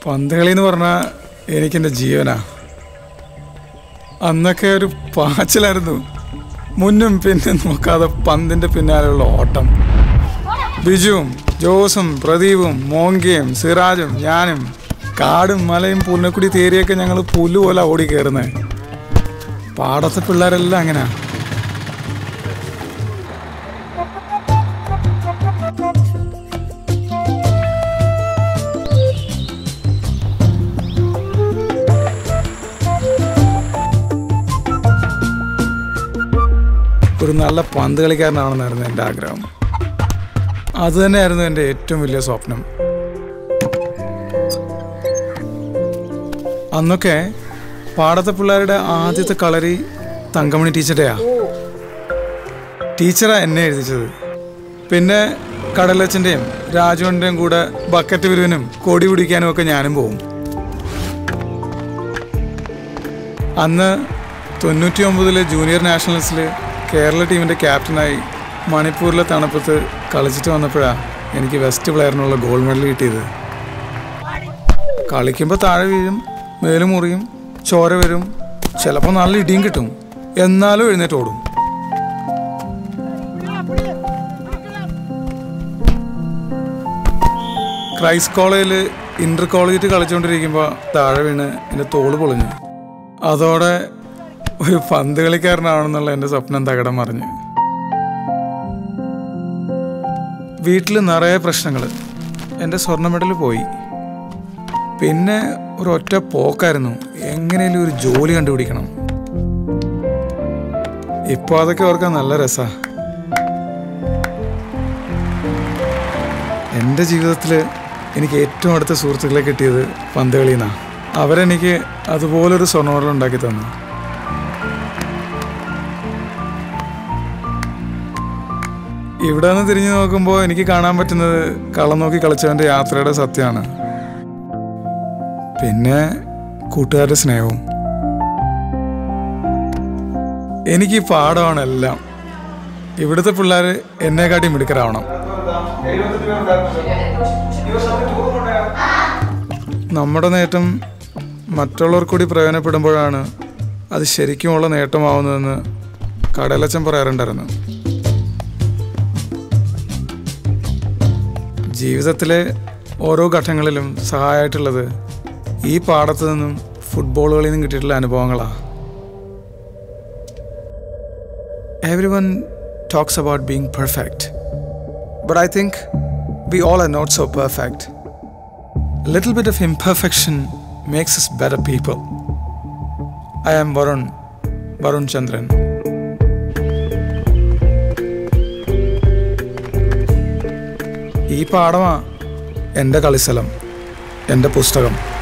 പന്ത് കളി എന്ന് പറഞ്ഞാൽ എനിക്കെൻ്റെ ജീവനാ അന്നൊക്കെ ഒരു പാച്ചിലായിരുന്നു മുന്നും പിന്നും നോക്കാതെ പന്തിൻ്റെ പിന്നാലെയുള്ള ഓട്ടം ബിജുവും ജോസും പ്രദീപും മോങ്കയും സിറാജും ഞാനും കാടും മലയും പുന്നക്കുടി തേരിയൊക്കെ ഞങ്ങൾ പുല്ലുപോലെ ഓടി കയറുന്നത് പാടത്തെ പിള്ളേരെല്ലാം അങ്ങനെയാ ഒരു നല്ല പന്ത് കളിക്കാരനാണെന്നായിരുന്നു എൻ്റെ ആഗ്രഹം അത് തന്നെയായിരുന്നു എൻ്റെ ഏറ്റവും വലിയ സ്വപ്നം അന്നൊക്കെ പാടത്തെ പിള്ളേരുടെ ആദ്യത്തെ കളരി തങ്കമണി ടീച്ചറുടെയാ ടീച്ചറാ എന്നെ എഴുതിച്ചത് പിന്നെ കടലച്ചൻ്റെയും രാജുവിൻ്റെയും കൂടെ ബക്കറ്റ് വിരുവിനും കൊടി പിടിക്കാനും ഒക്കെ ഞാനും പോവും അന്ന് തൊണ്ണൂറ്റി ഒമ്പതിലെ ജൂനിയർ നാഷണൽസിൽ കേരള ടീമിൻ്റെ ക്യാപ്റ്റനായി മണിപ്പൂരിലെ തണുപ്പത്ത് കളിച്ചിട്ട് വന്നപ്പോഴാണ് എനിക്ക് വെസ്റ്റ് പ്ലെയറിനുള്ള ഗോൾഡ് മെഡൽ കിട്ടിയത് കളിക്കുമ്പോൾ താഴെ വീഴും മേലും മുറിയും ചോര വരും ചിലപ്പോൾ നല്ല ഇടിയും കിട്ടും എന്നാലും എഴുന്നേറ്റ് ഓടും ക്രൈസ്റ്റ് കോളേജിൽ ഇന്റർ കോളേജിൽ കളിച്ചുകൊണ്ടിരിക്കുമ്പോൾ താഴെ വീണ് എൻ്റെ തോള് പൊളിഞ്ഞു അതോടെ ഒരു പന്ത് കളിക്കാരനാണെന്നുള്ള എൻ്റെ സ്വപ്നം തകടം മറിഞ്ഞു വീട്ടിൽ നിറയെ പ്രശ്നങ്ങൾ എൻ്റെ സ്വർണ്ണ മെഡൽ പോയി പിന്നെ ഒരു ഒറ്റ പോക്കായിരുന്നു എങ്ങനെയും ഒരു ജോലി കണ്ടുപിടിക്കണം ഇപ്പോൾ അതൊക്കെ ഓർക്കാൻ നല്ല രസാ എൻ്റെ ജീവിതത്തിൽ എനിക്ക് ഏറ്റവും അടുത്ത സുഹൃത്തുക്കളെ കിട്ടിയത് പന്ത് കളിന്നാ അവരെനിക്ക് അതുപോലൊരു സ്വർണ്ണ മെഡൽ ഉണ്ടാക്കി തന്നു ഇവിടെ നിന്ന് തിരിഞ്ഞു നോക്കുമ്പോൾ എനിക്ക് കാണാൻ പറ്റുന്നത് കള്ളം നോക്കി കളിച്ചവൻ്റെ യാത്രയുടെ സത്യമാണ് പിന്നെ കൂട്ടുകാരുടെ സ്നേഹവും എനിക്ക് ഈ പാഠമാണ് എല്ലാം ഇവിടുത്തെ പിള്ളേർ എന്നെക്കാട്ടി മിടുക്കരാവണം നമ്മുടെ നേട്ടം മറ്റുള്ളവർ കൂടി പ്രയോജനപ്പെടുമ്പോഴാണ് അത് ശരിക്കുമുള്ള നേട്ടമാവുന്നതെന്ന് കടലച്ചൻ പറയാറുണ്ടായിരുന്നു ജീവിതത്തിലെ ഓരോ ഘട്ടങ്ങളിലും സഹായമായിട്ടുള്ളത് ഈ പാടത്തു നിന്നും ഫുട്ബോളുകളിൽ നിന്നും കിട്ടിയിട്ടുള്ള അനുഭവങ്ങളാണ് everyone talks about being perfect but I think we all are not so perfect little bit of imperfection makes us better people I am Varun Varun Chandran ഈ പാടമാ എൻ്റെ കളിസ്ഥലം എൻ്റെ പുസ്തകം